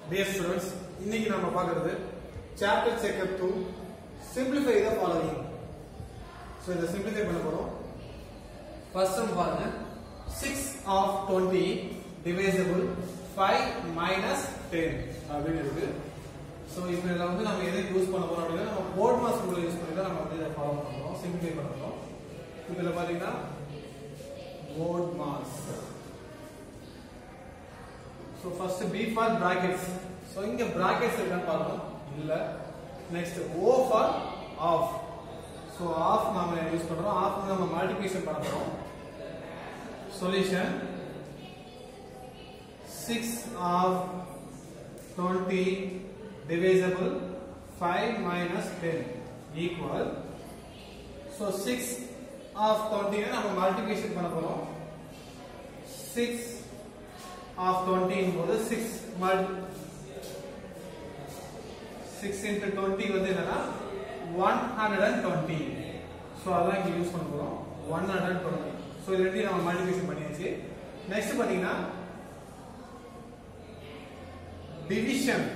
Dear students இன்னைக்கு நம்ம பார்க்கிறது chapter checkup two simplify the following so இதை சிம்பிளிஃபை பண்ண போறோம் ஃபர்ஸ்ட் சம் பாருங்க six of twenty divisible five minus ten அப்படின்னு இருக்கு ஸோ இப்போ இதில் வந்து நம்ம எதை யூஸ் பண்ண போறோம் அப்படின்னா நம்ம போர்ட் மாஸ் ரூலை யூஸ் பண்ணி தான் நம்ம வந்து இதை ஃபாலோ பண்ணுறோம் சிம்பிளிஃபை பண்ண போறோம் இப்போ இதில் பார்த்தீங்கன்னா BODMAS so first B for brackets so இங்க பிராக்கெட்ஸ் இருக்கான்னு பார்க்கணும் இல்ல next O for of so of நாம யூஸ் பண்றோம் ஆஃப் நம்ம மல்டிபிகேஷன் பண்ண போறோம் solution six of twenty divisible five minus ten equal so six of டுவெண்ட்டினா நம்ம மல்டிபிகேஷன் பண்ண போறோம் சிக்ஸ் ஆஃப் டுவெண்ட்டி போது six multi six into twenty வந்து என்னன்னா one hundred and twenty so அதான் இங்கே யூஸ் பண்ண போகிறோம் one hundred and twenty so இது ரெண்டையும் நம்ம மல்டிபிகேஷன் பண்ணியாச்சு நெக்ஸ்ட் பார்த்தீங்கன்னா division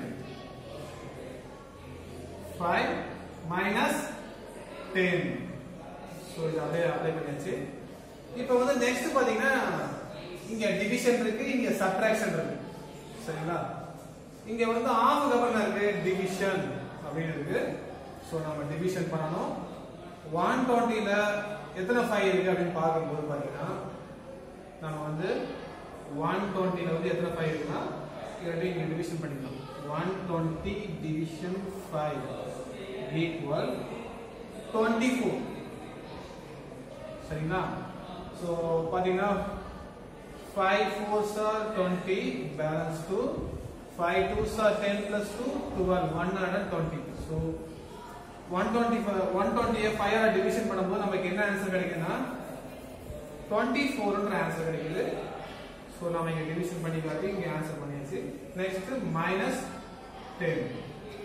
five minus ten so இது அப்படியே அப்ளை பண்ணியாச்சு இப்போ வந்து நெக்ஸ்ட் பார்த்தீங்கன்னா இங்க டிவிஷன் இருக்கு இங்க சப்ட்ராக்ஷன் இருக்கு சரிங்களா இங்க வந்து ஆஃப் அப்புறம் இருக்கு டிவிஷன் அப்படின்னு இருக்கு ஸோ நம்ம டிவிஷன் பண்ணணும் ஒன் டுவெண்ட்டில எத்தனை ஃபைவ் இருக்கு அப்படின்னு பார்க்கும்போது பார்த்தீங்கன்னா நம்ம வந்து ஒன் டுவெண்ட்டில வந்து எத்தனை ஃபைவ் இருக்குன்னா இல்லாட்டி இங்க டிவிஷன் பண்ணிக்கலாம் one twenty division five equal twenty four சரிங்களா ஸோ பார்த்தீங்கன்னா 5 4s are 20 balance 2 5 2s are 10 plus 2 12 120 so 120 120 5 ஆல டிவிஷன் பண்ணும்போது நமக்கு என்ன ஆன்சர் கிடைக்குதுன்னா 24 ன்ற ஆன்சர் கிடைக்குது சோ நாம இங்க டிவிஷன் பண்ணி காட்டி இங்க ஆன்சர் பண்ணியாச்சு நெக்ஸ்ட் மைனஸ் 10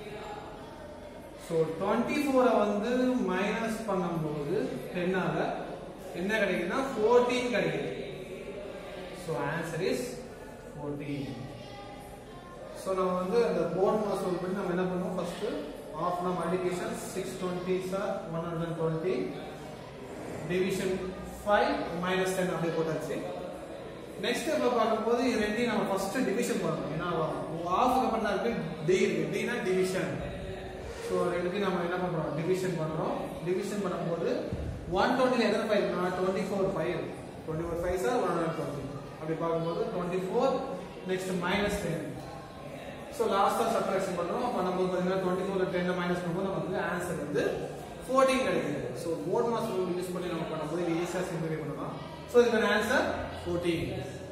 சோ 24 வந்து மைனஸ் பண்ணும்போது 10 ஆல என்ன கிடைக்குதுன்னா 14 கிடைக்குது So answer is 14. So நம்ம வந்து அந்த போர்ட் மாஸ் ரூல் பண்ணி நம்ம என்ன பண்ணுவோம் ஃபர்ஸ்ட் ஆஃப் னா மல்டிபிகேஷன் 620 சார் 120 டிவிஷன் 5 மைனஸ் 10 அப்படியே போட்டாச்சு நெக்ஸ்ட் இப்ப பார்க்கும்போது இது ரெண்டையும் நம்ம ஃபர்ஸ்ட் டிவிஷன் பண்ணணும் ஏன்னா ஆஃப் அப்புறம் இருக்கு டி இருக்கு டினா டிவிஷன் ஸோ ரெண்டுத்தையும் நம்ம என்ன பண்றோம் டிவிஷன் பண்றோம் டிவிஷன் பண்ணும்போது ஒன் டுவெண்ட்டில எத்தனை ஃபைவ் இருக்குன்னா twenty four five twenty four five sir one hundred twenty அப்படி பார்க்கும்போது twenty four next minus ten so லாஸ்ட்டாக சப்ராக்ஷன் பண்ணுறோம் பண்ணும்போது பார்த்தீங்கன்னா டுவெண்ட்டி ஃபோர் டென் மைனஸ் பண்ணும்போது நமக்கு ஆன்சர் வந்து ஃபோர்டீன் கிடைக்குது so BODMAS rule use பண்ணி நம்ம பண்ணும்போது ஈஸியாக சிம்பிளை பண்ணலாம் ஸோ இதுக்கான ஆன்சர் ஃபோர்டீன்